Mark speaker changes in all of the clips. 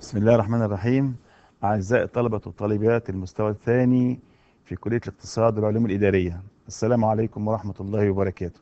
Speaker 1: بسم الله الرحمن الرحيم أعزائي طلبة وطالبات المستوى الثاني في كلية الاقتصاد والعلوم الإدارية السلام عليكم ورحمة الله وبركاته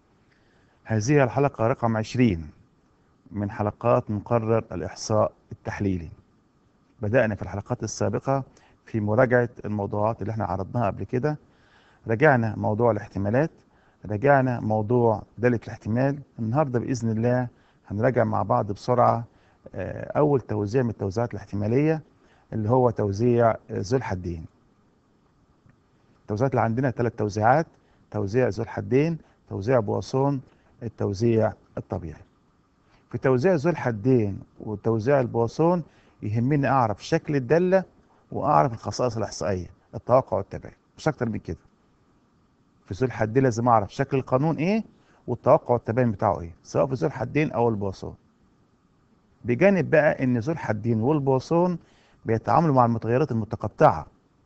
Speaker 1: هذه الحلقة رقم 20 من حلقات مقرر الإحصاء التحليلي بدأنا في الحلقات السابقة في مراجعة الموضوعات اللي احنا عرضناها قبل كده رجعنا موضوع الاحتمالات رجعنا موضوع دالة الاحتمال النهاردة بإذن الله هنراجع مع بعض بسرعة آه، أول توزيع من التوزيعات الاحتمالية اللي هو توزيع آه، ذو الحدين التوزيعات اللي عندنا ثلاث توزيعات توزيع ذو الحدين توزيع بواسون التوزيع الطبيعي في توزيع ذو الحدين وتوزيع البواسون يهمني أعرف شكل الدالة وأعرف الخصائص الإحصائية التوقع والتباين مش أكتر من كده في ذو الحدين لازم أعرف شكل القانون إيه والتوقع والتباين بتاعه إيه سواء في ذو الحدين أو البواسون بجانب بقى ان ذو الحدين والبواسون بيتعاملوا مع المتغيرات المتقطعه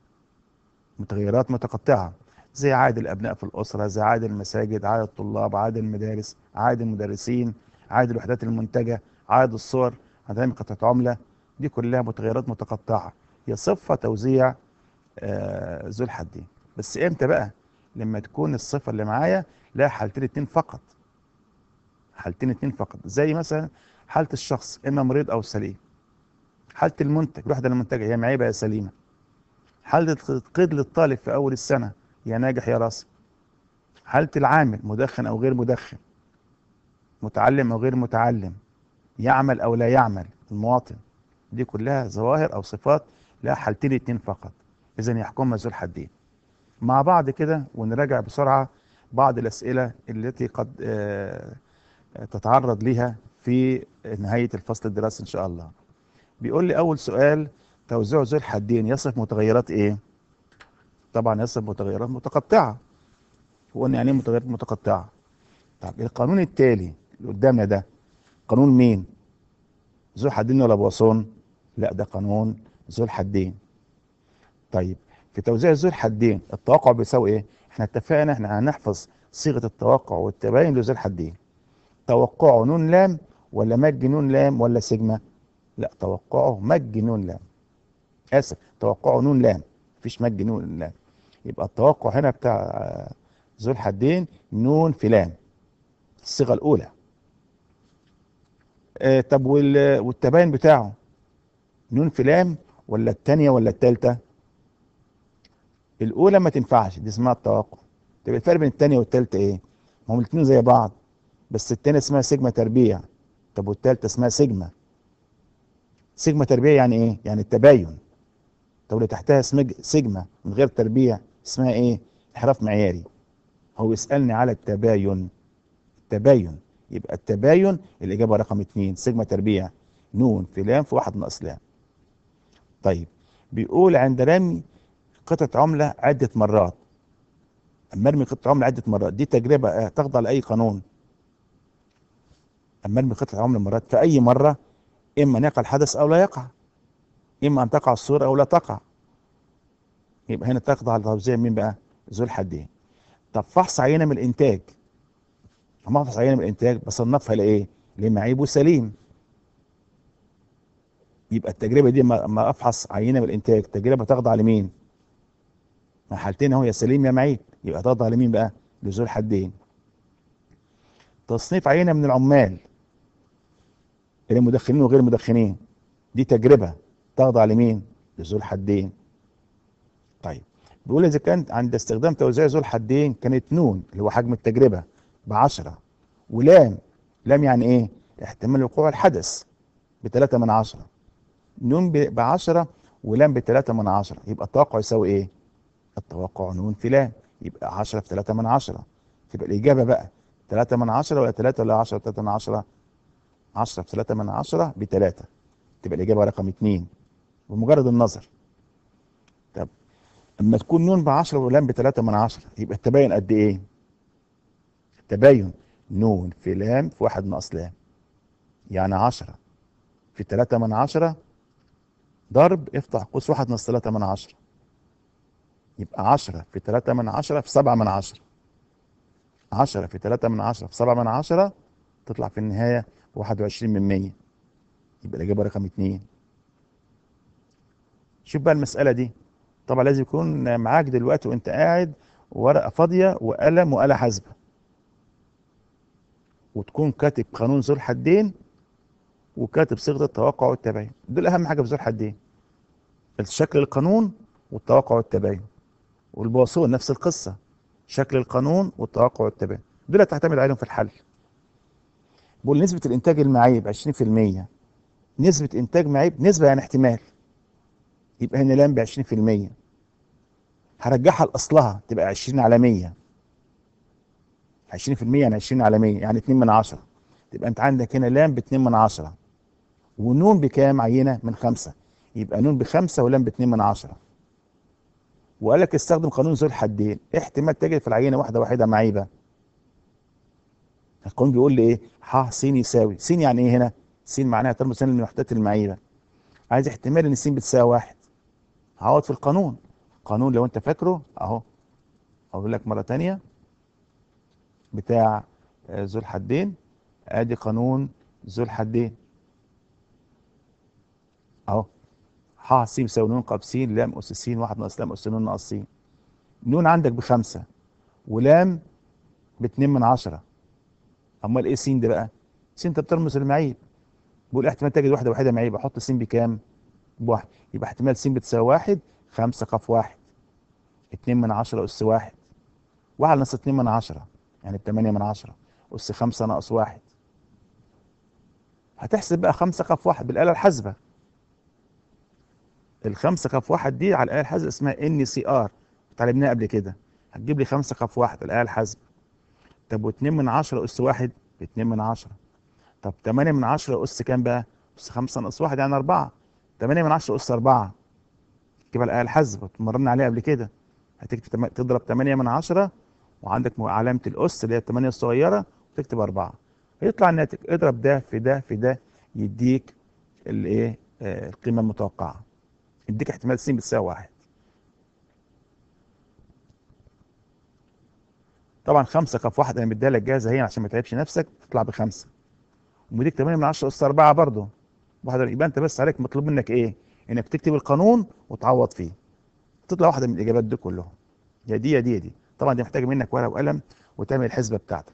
Speaker 1: متغيرات متقطعه زي عائد الابناء في الاسره زي عائد المساجد عائد الطلاب عائد المدارس عائد المدرسين عائد الوحدات المنتجه عائد الصور هتعمل قطعه عمله دي كلها متغيرات متقطعه هي صفه توزيع آه، ذو الحدين بس امتى بقى لما تكون الصفه اللي معايا لها حالتين اتنين فقط حالتين اتنين فقط زي مثلا حالة الشخص إما مريض أو سليم حالة المنتج الوحدة المنتجة يا معيبة يا سليمة حالة القيد للطالب في أول السنة يا ناجح يا راسب حالة العامل مدخن أو غير مدخن متعلم أو غير متعلم يعمل أو لا يعمل المواطن دي كلها ظواهر أو صفات لها حالتين اتنين فقط إذا يحكمها ذو الحدين مع بعض كده ونراجع بسرعة بعض الأسئلة التي قد آه، تتعرض لها في نهاية الفصل الدراسي إن شاء الله بيقول لي أول سؤال توزيع ذو الحدين يصف متغيرات إيه؟ طبعا يصف متغيرات متقطعة وقلنا يعني إيه متغيرات متقطعة؟ طب القانون التالي اللي قدامنا ده قانون مين؟ ذو الحدين ولا بواسون؟ لا ده قانون ذو الحدين طيب في توزيع ذو الحدين التوقع بيساوي إيه؟ إحنا اتفقنا إحنا هنحفظ صيغة التوقع والتباين لذو الحدين توقعه نون لام ولا مج نون لام ولا سيجما لا توقعه مج نون لام اسف توقعه نون لام مفيش مج نون لام يبقى التوقع هنا بتاع آه، ذو الحدين نون في لام الصيغه الاولى آه طب وال- والتباين بتاعه نون في لام ولا الثانيه ولا الثالثه الاولى ما تنفعش دي اسمها التوقع طب الفرق بين الثانيه والثالثه ايه ما هم الاثنين زي بعض بس التانية اسمها سيجما تربيع طب والتالتة اسمها سيجما سيجما تربيع يعني ايه؟ يعني التباين طب اللي تحتها اسمها سيجما من غير تربيع اسمها ايه؟ انحراف معياري هو يسألني على التباين التباين يبقى التباين الإجابة رقم اتنين سيجما تربيع نون في لام في واحد ناقص لام طيب بيقول عند رمي قطعة عملة عدة مرات أما ارمي قطعة عملة عدة مرات دي تجربة آه، تخضع لأي قانون اما ارمي قطعه عمله مرات في اي مره اما ان يقع الحدث او لا يقع اما ان تقع الصوره او لا تقع يبقى هنا تخضع لتوزيع مين بقى ذو الحدين طب فحص عينه من الانتاج اما افحص عينه من الانتاج بصنفها لايه لمعيب وسليم يبقى التجربه دي ما ما افحص عينه من الانتاج تجربه تخضع لمين ما حالتين اهو يا سليم يا معيب يبقى تخضع لمين بقى لذو الحدين تصنيف عينه من العمال اللي مدخنين وغير مدخنين دي تجربة تخضع لمين؟ لذو الحدين طيب بيقول إذا كانت عند استخدام توزيع ذو الحدين كانت نون اللي هو حجم التجربة بعشرة ولام لام يعني إيه؟ احتمال وقوع الحدث بتلاتة من عشرة نون ب- بعشرة ولام بتلاتة من عشرة يبقى التوقع يساوي إيه؟ التوقع نون في لام يبقى عشرة في تلاتة من عشرة تبقى الإجابة بقى تلاتة من عشرة ولا تلاتة ولا عشرة تلاتة من عشرة 10 في 3 من 10 ب 3 تبقى الإجابة رقم 2 بمجرد النظر طب اما تكون نون ب 10 ولام ب 3 من 10 يبقى التباين قد إيه؟ التباين نون في لام في 1 ناقص لام يعني 10 في 3 من 10 ضرب افتح قوس 1 ناقص 3 من 10 يبقى 10 في 3 من 10 في 7 من 10 10 في 3 من 10 في 7 من 10 تطلع في النهاية 21 من 100 يبقى الإجابة رقم 2 شوف بقى المسألة دي طبعا لازم يكون معاك دلوقتي وانت قاعد ورقة فاضية وقلم وآلة حاسبة وتكون كاتب قانون ذو الحدين وكاتب صيغة التوقع والتباين دول أهم حاجة في ذو الحدين الشكل القانون والتوقع والتباين والبواسون نفس القصة شكل القانون والتوقع والتباين دول هتعتمد عليهم في الحل بقول نسبة الإنتاج المعيب 20% نسبة إنتاج معيب نسبة يعني احتمال يبقى هنا لام ب 20% هرجعها لأصلها تبقى 20 على 100 20% يعني 20 على 100 يعني 2 من 10 تبقى أنت عندك هنا لام ب 2 من 10 ونون بكام عينة من 5 يبقى نون بخمسة ولام باتنين من عشرة وقال لك استخدم قانون ذو الحدين احتمال تجد في العينة واحدة واحدة معيبة القانون بيقول لي ايه ح س يساوي س يعني ايه هنا س معناها ترمز من الوحدات المعيبة عايز احتمال ان س بتساوي واحد هقعد في القانون قانون لو انت فاكره اهو اقول لك مرة تانية بتاع ذو الحدين ادي قانون ذو الحدين اهو ح س يساوي نون ق س لام اس س واحد ناقص لام اس نون ناقص س نون عندك بخمسة ولام باتنين من عشرة امال ايه س ده بقى س انت بترمز المعيب بقول احتمال تجد واحدة واحدة معيب احط س بكام بواحد يبقى احتمال س بتساوي واحد خمسة ق واحد اتنين من عشرة اس واحد واحد ناقص اتنين من عشرة يعني بتمانية من عشرة اس خمسة ناقص واحد هتحسب بقى خمسة ق واحد بالآلة الحاسبة الخمسة كف واحد دي على الآلة الحاسبة اسمها ان سي ار اتعلمناها قبل كده هتجيب لي خمسة كف واحد الآلة الحاسبة طب واتنين من عشرة أس واحد باتنين من عشرة طب تمانية من عشرة أس كام بقى؟ أس خمسة ناقص واحد يعني أربعة تمانية من عشرة أس أربعة تجيبها الآلة الحاسبة اتمرنا عليها قبل كده هتكتب تم... تضرب تمانية من عشرة وعندك علامة الأس اللي هي التمانية الصغيرة وتكتب أربعة هيطلع الناتج اضرب ده في ده في ده يديك الايه آه القيمة المتوقعة يديك احتمال س بتساوي واحد طبعا خمسة كف واحد انا مديها لك جاهزة هي عشان ما تعبش نفسك تطلع بخمسة ومديك 8 من 10 اس 4 برضه واحدة يبقى انت بس عليك مطلوب منك ايه؟ انك تكتب القانون وتعوض فيه تطلع واحدة من الاجابات دي كلهم يا دي يا دي يا دي طبعا دي محتاجة منك ورقة وقلم وتعمل الحسبة بتاعتك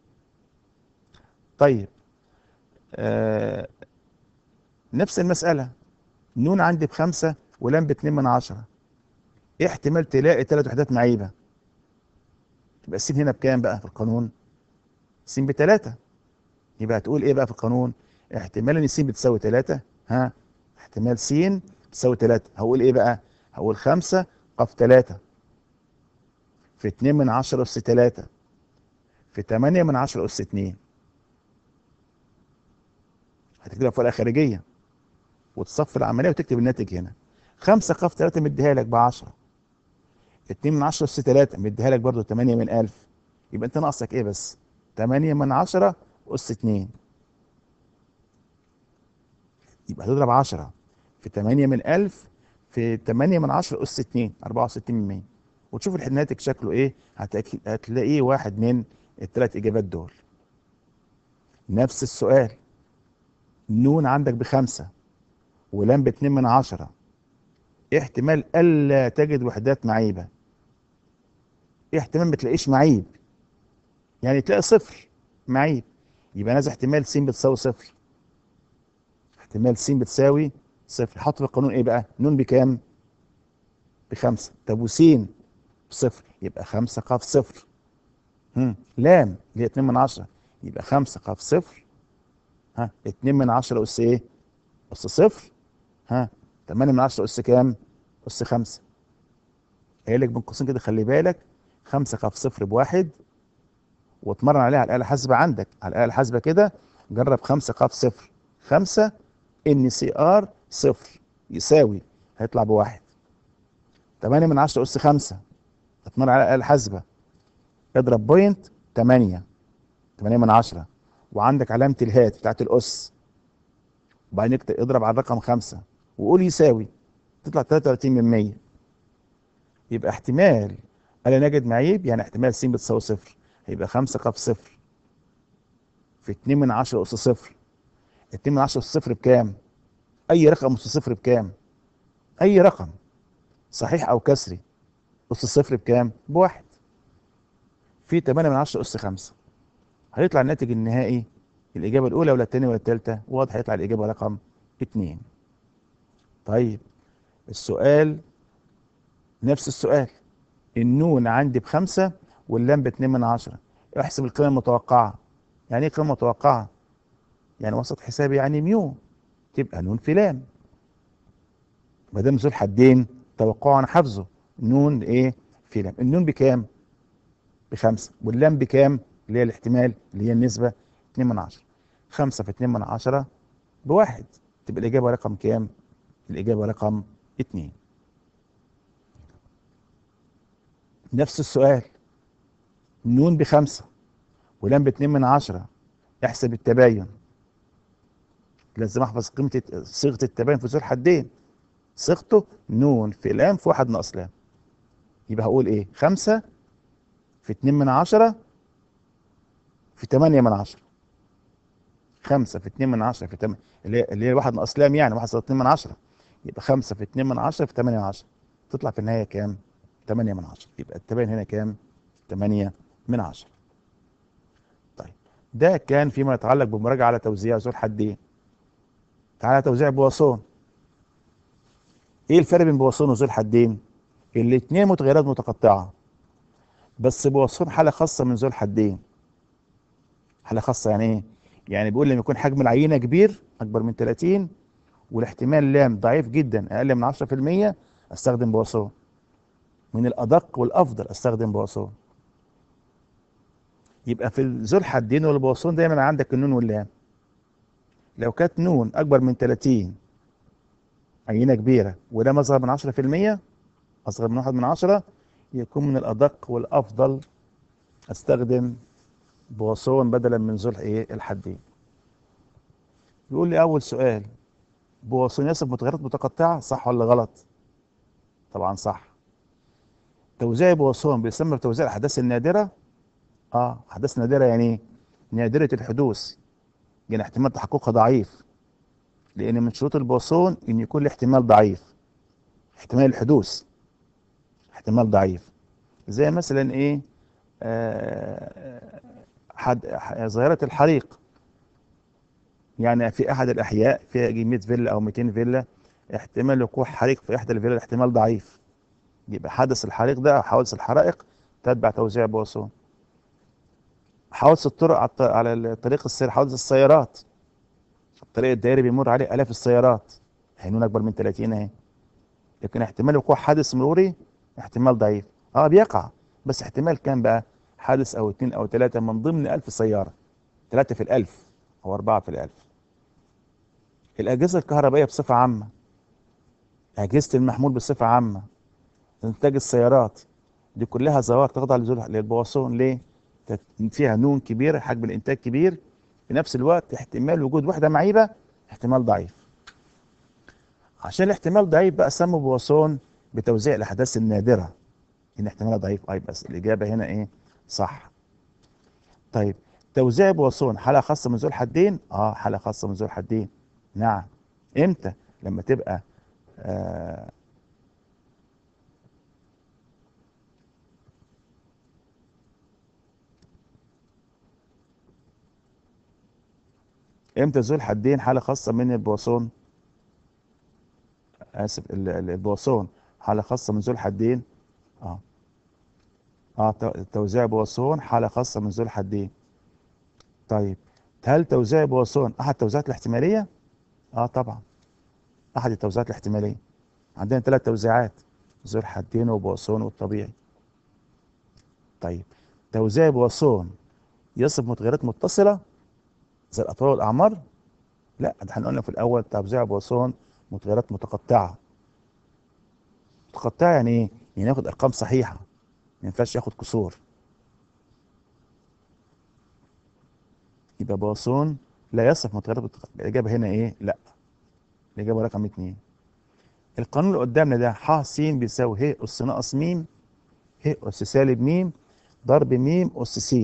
Speaker 1: طيب آه نفس المسألة نون عندي بخمسة ولام باتنين من عشرة ايه احتمال تلاقي ثلاث وحدات معيبة يبقى السين هنا بكام بقى في القانون السين بتلاتة يبقى هتقول ايه بقى في القانون احتمال ان السين بتساوي تلاتة ها احتمال س بتساوي تلاتة هقول ايه بقى هقول خمسة قف تلاتة في اتنين من عشرة أس تلاتة في تمانية من عشرة أس اتنين هتكتبها فوق الخارجية وتصفي العملية وتكتب الناتج هنا خمسة قف تلاتة مديها لك بعشرة اتنين من عشرة أس تلاتة مديها لك برضه تمانية من ألف يبقى أنت ناقصك إيه بس؟ تمانية من عشرة أس اتنين يبقى هتضرب عشرة في تمانية من ألف في تمانية من عشرة أس اتنين أربعة وستين من مية وتشوف الناتج شكله إيه هتلاقيه واحد من التلات إجابات دول نفس السؤال نون عندك بخمسة ولام باتنين من عشرة احتمال ألا تجد وحدات معيبة احتمال ما تلاقيش معيب يعني تلاقي صفر معيب يبقى نازل احتمال س بتساوي صفر احتمال س بتساوي صفر حط في القانون ايه بقى نون بكام بخمسة طب وس بصفر يبقى خمسة قاف صفر هم. لام اللي هي اتنين من عشرة يبقى خمسة قاف صفر ها اتنين من عشرة أس ايه أس صفر ها تمانية من عشرة أس كام أس خمسة قايل لك بين قوسين كده خلي بالك خمسة قاف صفر بواحد واتمرن عليها على الآلة الحاسبة عندك على الآلة الحاسبة كده جرب خمسة قاف صفر خمسة ان سي ار صفر يساوي هيطلع بواحد تمانية من عشرة أس خمسة اتمرن على الآلة الحاسبة اضرب بوينت تمانية تمانية من عشرة وعندك علامة الهات بتاعت الأس وبعدين اضرب على الرقم خمسة وقول يساوي تطلع 33 من 100 يبقى احتمال ألا نجد معيب يعني احتمال س بتساوي صفر هيبقى 5 قاف صفر في 2 من 10 أس صفر 2 من 10 أس صفر بكام؟ أي رقم أس صفر بكام؟ اي رقم صحيح او كسري اس الصفر بكام بواحد في 8 من 10 اس 5 هيطلع الناتج النهائي الاجابه الاولى ولا الثانيه ولا الثالثه واضح هيطلع الاجابه رقم 2 طيب السؤال نفس السؤال النون عندي بخمسة واللام باتنين من عشرة احسب القيمة المتوقعة يعني ايه قيمة متوقعة يعني وسط حسابي يعني ميو تبقى نون في لام ما دام ذو الحدين توقعه انا حافظه نون ايه في لام النون بكام بخمسة واللام بكام اللي هي الاحتمال اللي هي النسبة اتنين من عشرة خمسة في اتنين من عشرة بواحد تبقى الإجابة رقم كام الإجابة رقم اتنين نفس السؤال نون بخمسة ولام باتنين من عشرة احسب التباين لازم احفظ قيمة صيغة التباين في ذو الحدين صيغته نون في لام في واحد ناقص لام يبقى هقول ايه خمسة في اتنين من عشرة في تمانية من عشرة خمسة في اتنين من عشرة في تمانية اللي هي اللي هي واحد ناقص لام يعني واحد اتنين من عشرة يبقى خمسة في اتنين من عشرة في تمانية من عشرة تطلع في النهاية كام؟ تمانية من عشرة يبقى التباين هنا كام؟ تمانية من عشرة طيب ده كان فيما يتعلق بمراجعة على توزيع ذو الحدين تعالى توزيع بواسون ايه الفرق بين بواسون وذو الحدين؟ الاتنين متغيرات متقطعة بس بواسون حالة خاصة من ذو الحدين حالة خاصة يعني ايه؟ يعني بيقول لما يكون حجم العينة كبير أكبر من 30 والاحتمال لام ضعيف جدا أقل من 10% أستخدم بواسون من الأدق والأفضل أستخدم بواسون يبقى في ذو الحدين والبواسون دايما عندك النون واللام لو كانت نون أكبر من 30 عينة كبيرة ولام أصغر من 10% أصغر من 1 من 10 يكون من الأدق والأفضل أستخدم بواسون بدلا من ذو الايه الحدين يقول لي اول سؤال بواسون يصف متغيرات متقطعه صح ولا غلط طبعا صح توزيع بواسون بيسمى بتوزيع الاحداث النادره اه احداث نادره يعني ايه نادره الحدوث يعني احتمال تحققها ضعيف لان من شروط البواسون ان يكون الاحتمال ضعيف احتمال الحدوث احتمال ضعيف زي مثلا ايه آه حد ظاهرة الحريق يعني في أحد الأحياء في 100 فيلا أو 200 فيلا احتمال وقوع حريق في إحدى الفيلا الاحتمال ضعيف يبقى حدث الحريق ده أو حوادث الحرائق تتبع توزيع بواسون حوادث الطرق على طريق السير حوادث السيارات الطريق الدائري بيمر عليه آلاف السيارات هينون أكبر من 30 أهي لكن احتمال وقوع حادث مروري احتمال ضعيف اه بيقع بس احتمال كام بقى حادث او اثنين او ثلاثة من ضمن ألف سيارة ثلاثة في الألف أو أربعة في الألف الأجهزة الكهربائية بصفة عامة أجهزة المحمول بصفة عامة إنتاج السيارات دي كلها ظواهر تخضع للبواسون ليه؟ فيها نون كبيرة حجم الإنتاج كبير في نفس الوقت احتمال وجود وحدة معيبة احتمال ضعيف عشان الاحتمال ضعيف بقى سموا بواسون بتوزيع الأحداث النادرة إن احتمالها ضعيف أي بس الإجابة هنا إيه؟ صح طيب توزيع بواسون حالة خاصة من ذو الحدين اه حالة خاصة من ذو الحدين نعم امتى لما تبقى آه امتى ذو الحدين حالة خاصة من البواسون اسف البواسون حالة خاصة من ذو الحدين اه اه توزيع بواسون حالة خاصة من ذو الحدين طيب هل توزيع بواسون أحد التوزيعات الاحتمالية؟ اه طبعا أحد التوزيعات الاحتمالية عندنا ثلاث توزيعات ذو الحدين وبواسون والطبيعي طيب توزيع بواسون يصف متغيرات متصلة زي الأطوال والأعمار؟ لا ده احنا قلنا في الأول توزيع بواسون متغيرات متقطعة متقطعة يعني ايه؟ يعني ياخد أرقام صحيحة ما ينفعش ياخد كسور يبقى بواسون لا يصف متغيرات الإجابة هنا إيه؟ لا الإجابة رقم اتنين القانون اللي قدامنا ده ح س بيساوي ه أس ناقص م ه أس سالب م ضرب م أس س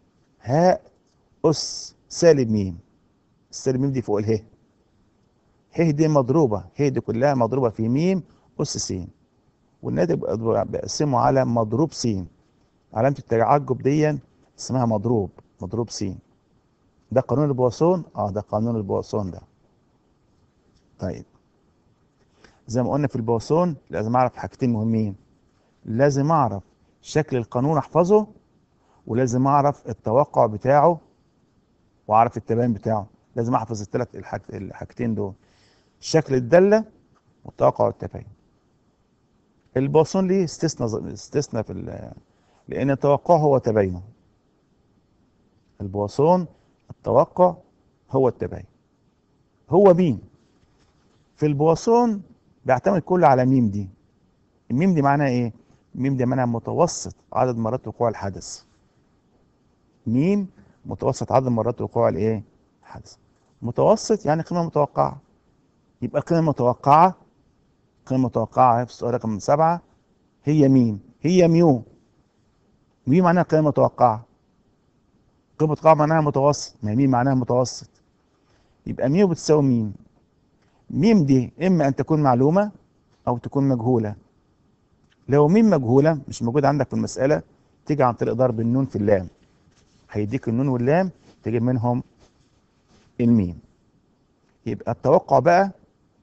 Speaker 1: ه أس سالب م السالب م دي فوق اله ه دي مضروبة ه دي كلها مضروبة في م أس س والناتج بقسمه على مضروب س علامة التعجب دي اسمها مضروب مضروب س ده قانون البواسون اه ده قانون البواسون ده طيب زي ما قلنا في البواسون لازم اعرف حاجتين مهمين لازم اعرف شكل القانون احفظه ولازم اعرف التوقع بتاعه واعرف التباين بتاعه لازم احفظ الثلاث الحاج... الحاجتين دول شكل الداله والتوقع والتباين البواسون ليه استثناء استثناء في ال... لان التوقع هو تباينه البواسون التوقع هو التباين هو مين في البواسون بيعتمد كله على ميم دي الميم دي معناها ايه ميم دي معناها متوسط عدد مرات وقوع الحدث ميم متوسط عدد مرات وقوع الايه الحدث متوسط يعني قيمه متوقعه يبقى القيمه المتوقعه القيمه المتوقعه في السؤال رقم سبعة هي ميم هي ميو ميم معناها قيمه متوقعه قيمه متوقعه معناها متوسط ما ميم معناها متوسط يبقى ميو بتساوي ميم ميم دي اما ان تكون معلومه او تكون مجهوله لو ميم مجهوله مش موجوده عندك في المساله تيجي عن طريق ضرب النون في اللام هيديك النون واللام تجيب منهم الميم يبقى التوقع بقى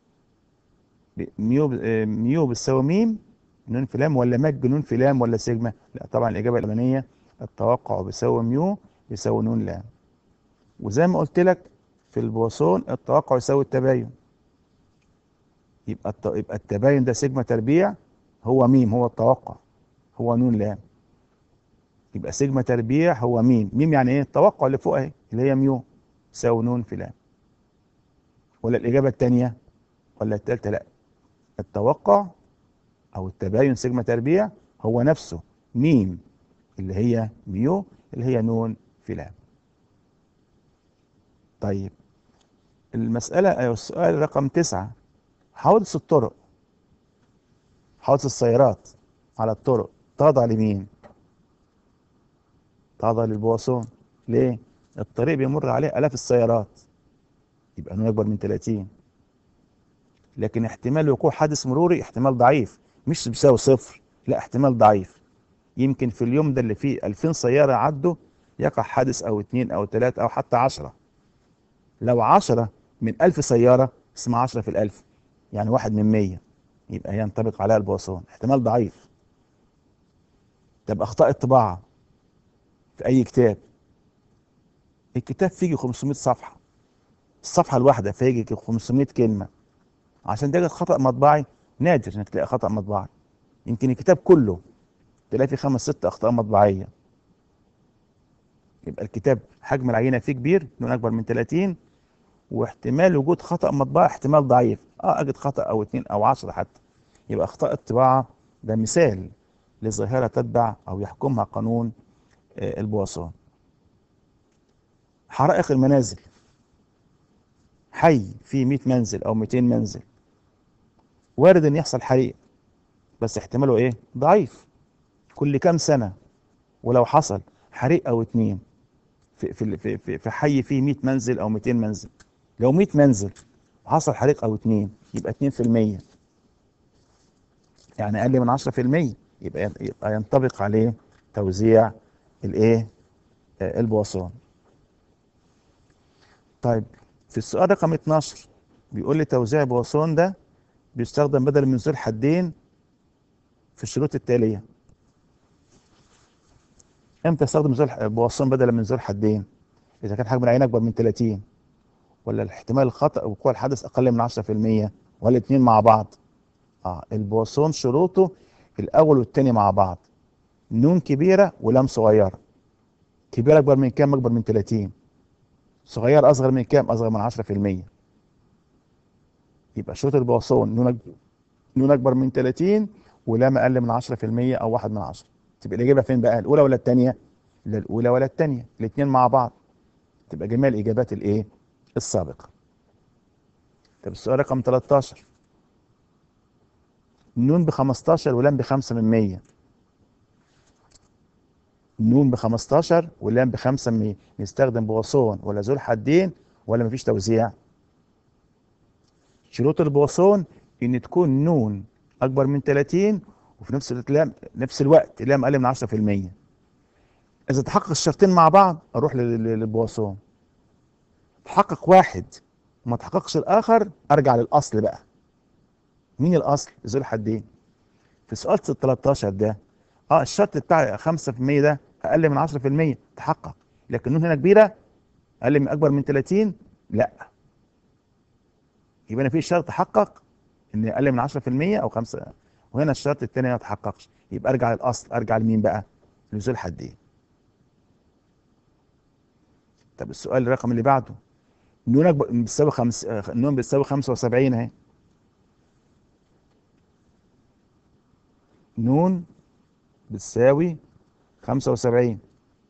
Speaker 1: ميو ميو بتساوي ميم نون في لام ولا مج نون في لام ولا سيجما لا طبعا الاجابه الاولانيه التوقع بيساوي ميو بيساوي نون لام وزي ما قلت لك في البواسون التوقع يساوي التباين يبقى الت... يبقى التباين ده سيجما تربيع هو ميم هو التوقع هو نون لام يبقى سيجما تربيع هو ميم ميم يعني ايه التوقع اللي فوق اهي اللي هي ميو يساوي نون في لام ولا الاجابه الثانيه ولا الثالثه لا التوقع او التباين سيجما تربيع هو نفسه ميم اللي هي ميو اللي هي نون في لام طيب المسألة أو السؤال رقم تسعة حوادث الطرق حوادث السيارات على الطرق تخضع لمين؟ تخضع للبواسون ليه؟ الطريق بيمر عليه آلاف السيارات يبقى نون أكبر من 30 لكن احتمال وقوع حادث مروري احتمال ضعيف مش بيساوي صفر لا احتمال ضعيف يمكن في اليوم ده اللي فيه 2000 سيارة عدوا يقع حادث أو اتنين أو تلاتة أو حتى عشرة لو عشرة من ألف سيارة اسمها عشرة في الألف يعني واحد من مية يبقى ينطبق عليها البواسون احتمال ضعيف طب أخطاء الطباعة في أي كتاب الكتاب فيه 500 صفحة الصفحة الواحدة فيجي 500 كلمة عشان تجد خطأ مطبعي نادر انك تلاقي خطأ مطبعي يمكن الكتاب كله تلاقي فيه خمس ست أخطاء مطبعية يبقى الكتاب حجم العينة فيه كبير نون أكبر من 30 واحتمال وجود خطأ مطبعي احتمال ضعيف اه أجد خطأ أو اتنين أو عشرة حتى يبقى أخطاء الطباعة ده مثال لظاهرة تتبع أو يحكمها قانون آه البواسون حرائق المنازل حي فيه 100 منزل أو 200 منزل وارد ان يحصل حريق بس احتماله ايه ضعيف كل كام سنة ولو حصل حريق او اتنين في في في في حي فيه 100 منزل او 200 منزل لو 100 منزل وحصل حريق او اتنين يبقى 2% يعني اقل من 10% يبقى يبقى ينطبق عليه توزيع الايه آه البواسون طيب في السؤال رقم 12 بيقول لي توزيع البواسون ده بيستخدم بدل من ذو الحدين في الشروط التالية امتى استخدم ذو البواسون بدلا من ذو الحدين اذا كان حجم العين اكبر من 30 ولا الاحتمال الخطأ وقوع الحدث اقل من 10% ولا الاثنين مع بعض اه البواسون شروطه الاول والثاني مع بعض نون كبيرة ولام صغيرة كبيرة اكبر من كام اكبر من 30 صغير اصغر من كام اصغر من 10% يبقى شروط البواسون نون نون اكبر من 30 ولام اقل من 10% او 1 من 10 تبقى الاجابه فين بقى الاولى ولا الثانيه لا الاولى ولا الثانيه الاثنين مع بعض تبقى جميع الاجابات الايه السابقه طب السؤال رقم 13 نون ب 15 ولام ب 5 من 100 نون ب 15 ولام ب 5 من 100 نستخدم بواسون ولا ذو الحدين ولا مفيش توزيع شروط البواسون ان تكون نون اكبر من 30 وفي نفس الوقت لام نفس الوقت لام اقل من 10% اذا تحقق الشرطين مع بعض اروح لل- لل- للبواسون تحقق واحد وما تحققش الاخر ارجع للاصل بقى مين الاصل ذو الحدين في سؤال 13 ده اه الشرط بتاع 5% ده اقل من 10% تحقق لكن نون هنا كبيره اقل من اكبر من 30 لا يبقى انا في شرط تحقق ان اقل من 10% او 5 وهنا الشرط الثاني ما تحققش يبقى ارجع للاصل ارجع لمين بقى لذو الحدين طب السؤال الرقم اللي بعده نون أكبر بتساوي خمس آه، نون بتساوي 75 اهي نون بتساوي 75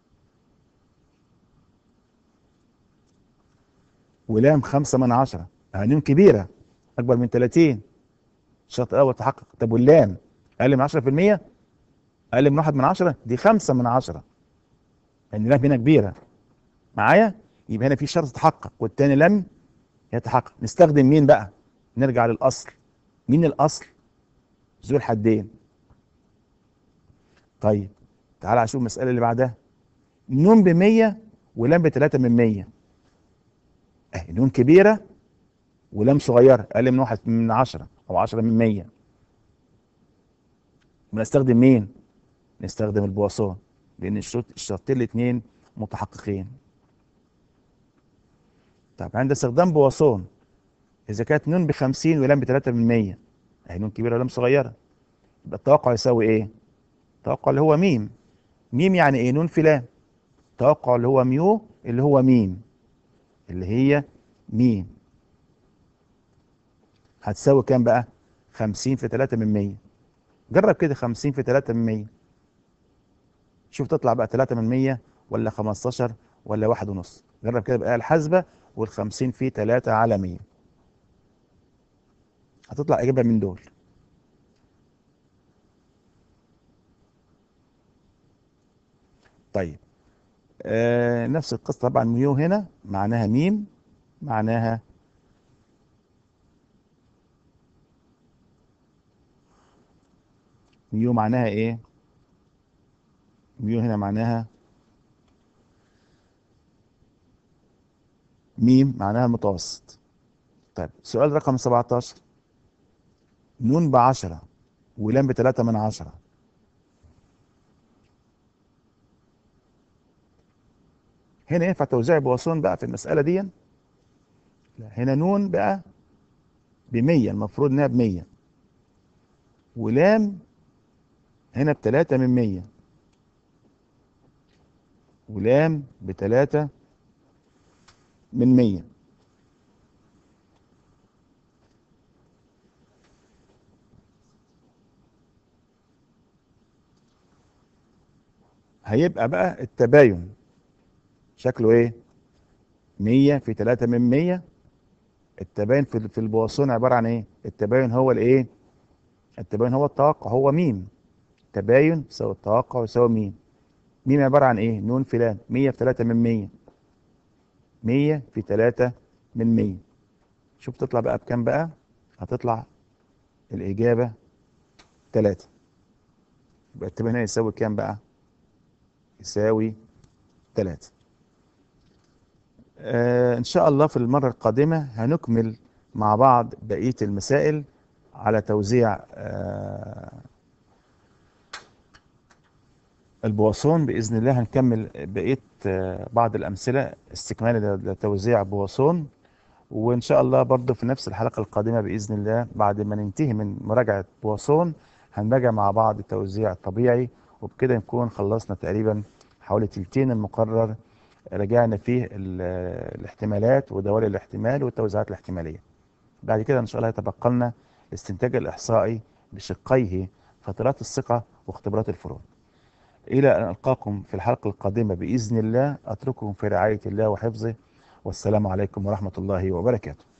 Speaker 1: ولام 5 من 10 آه، نون كبيرة أكبر من 30 الشرط الأول تحقق طب واللام أقل من 10% أقل من 1 من 10 دي 5 من 10 لأن اللام هنا كبيرة معايا يبقى هنا في شرط تحقق والتاني لم يتحقق نستخدم مين بقى نرجع للأصل مين الأصل ذو الحدين طيب تعالى اشوف المسألة اللي بعدها نون ب 100 ولام ب 3 من 100 اهي نون كبيرة ولام صغيرة اقل من واحد من 10 او 10 من 100 بنستخدم مين؟ نستخدم البواسون لان الشرط الشرطين الاثنين متحققين طب عند استخدام بواسون اذا كانت نون ب 50 ولام ب 3 من 100 اهي نون كبيرة ولام صغيرة يبقى التوقع يساوي ايه؟ التوقع اللي هو ميم ميم يعني ايه نون في لام التوقع اللي هو ميو اللي هو ميم اللي هي ميم هتساوي كام بقى 50 في 3 من 100 جرب كده 50 في 3 من 100 شوف تطلع بقى 3 من 100 ولا 15 ولا واحد ونص جرب كده بقى الحاسبة وال 50 في 3 على 100 هتطلع إجابة من دول طيب آه نفس القصة طبعا ميو هنا معناها ميم معناها ميو معناها ايه ميو هنا معناها ميم معناها المتوسط طيب سؤال رقم 17 نون بعشرة ولام بتلاتة من عشرة هنا ينفع توزيع بواسون بقى في المسألة دي لا هنا نون بقى بمية المفروض انها بمية ولام هنا بتلاتة من مية ولام بتلاتة من مية هيبقى بقى التباين شكله ايه مية في تلاتة من مية التباين في في البواسون عبارة عن ايه التباين هو الايه التباين هو التوقع هو ميم تباين يساوي التوقع يساوي ميم ميم عبارة عن ايه نون في لام مية في تلاتة من مية مية في تلاتة من مية شوف تطلع بقى بكام بقى هتطلع الإجابة تلاتة يبقى التباين هنا يساوي كام بقى يساوي تلاتة آه إن شاء الله في المرة القادمة هنكمل مع بعض بقية المسائل على توزيع آه البواسون بإذن الله هنكمل بقية آه بعض الأمثلة استكمالا لتوزيع بواسون وإن شاء الله برضه في نفس الحلقة القادمة بإذن الله بعد ما ننتهي من مراجعة بواسون هنراجع مع بعض التوزيع الطبيعي وبكده نكون خلصنا تقريبا حوالي تلتين المقرر راجعنا فيه الاحتمالات ودوال الاحتمال والتوزيعات الاحتمالية بعد كده إن شاء الله يتبقى لنا الاستنتاج الإحصائي بشقيه فترات الثقة واختبارات الفروض إلى أن ألقاكم في الحلقة القادمة بإذن الله أترككم في رعاية الله وحفظه والسلام عليكم ورحمة الله وبركاته